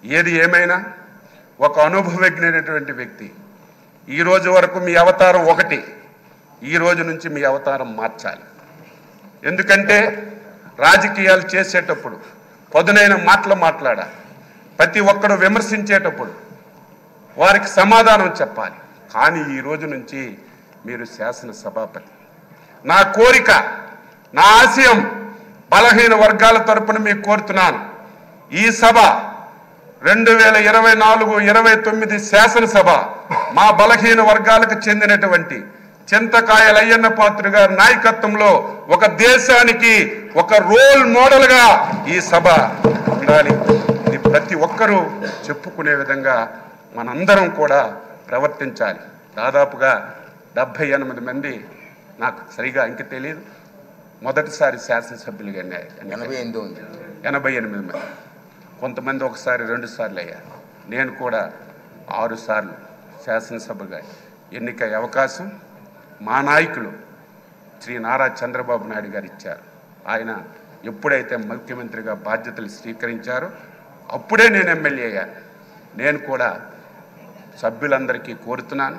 ఏది ఏమైనా ఒక అనుభవజ్ఞైనటువంటి వ్యక్తి ఈ రోజు వరకు మీ అవతారం ఒకటి ఈ రోజు నుంచి మీ అవతారం మార్చాలి ఎందుకంటే రాజకీయాలు చేసేటప్పుడు పదునైన మాటలు మాట్లాడాలి ప్రతి ఒక్కడు విమర్శించేటప్పుడు వారికి సమాధానం చెప్పాలి కానీ ఈ రోజు నుంచి మీరు శాసనసభాపతి నా కోరిక నా ఆశయం బలహీన వర్గాల తరపున మీకు కోరుతున్నాను ఈ సభ రెండు వేల ఇరవై నాలుగు ఇరవై తొమ్మిది శాసనసభ మా బలహీన వర్గాలకు చెందినటువంటి చింతకాయల అయ్యన్న పాత్ర గారి నాయకత్వంలో ఒక దేశానికి ఒక రోల్ మోడల్గా ఈ సభ ఉండాలి ఇది ప్రతి ఒక్కరూ చెప్పుకునే విధంగా మనందరం కూడా ప్రవర్తించాలి దాదాపుగా డెబ్భై ఎనిమిది మంది నాకు సరిగా ఇంక తెలియదు మొదటిసారి శాసనసభ్యులుగా ఎన్ని- ఎన్నికయ్యారు. ఎనభై ఎనిమిది ఉంది ఎనభై ఎనిమిది మంది కొంతమంది ఒకసారి రెండు సార్లు అయ్యారు నేను కూడా ఆరు సార్లు శాసనసభగా ఎన్నికయ్యే అవకాశం మా నాయకులు శ్రీ నారా చంద్రబాబు నాయుడు గారు ఇచ్చారు ఆయన ఎప్పుడైతే ముఖ్యమంత్రిగా బాధ్యతలు స్వీకరించారో అప్పుడే నేను ఎమ్మెల్యే అయ్యాను నేను కూడా సభ్యులందరికీ కోరుతున్నాను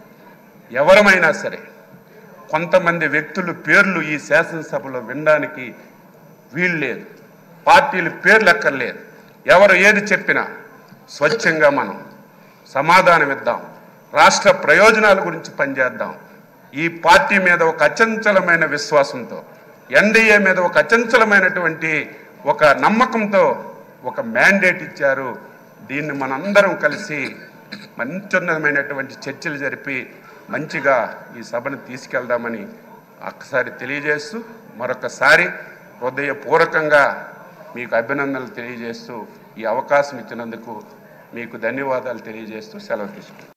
ఎవరమైనా సరే కొంతమంది వ్యక్తులు పేర్లు ఈ శాసనసభలో వినడానికి వీలు లేదు పార్టీల పేర్లు ఎక్కర్లేదు ఎవరు ఏది చెప్పినా స్వచ్ఛంగా మనం సమాధానం ఇద్దాం రాష్ట్ర ప్రయోజనాల గురించి పనిచేద్దాం ఈ పార్టీ మీద ఒక అచంచలమైన విశ్వాసంతో ఎన్డీఏ మీద ఒక అచంచలమైనటువంటి ఒక నమ్మకంతో ఒక మ్యాండేట్ ఇచ్చారు దీన్ని మనందరం కలిసి మంచున్నతమైనటువంటి చర్చలు జరిపి మంచిగా ఈ సభను తీసుకెళ్దామని ఒక్కసారి తెలియజేస్తూ మరొకసారి హృదయపూర్వకంగా మీకు అభినందనలు తెలియజేస్తూ ఈ అవకాశం ఇచ్చినందుకు మీకు ధన్యవాదాలు తెలియజేస్తూ సెలవు తీసుకుంటాను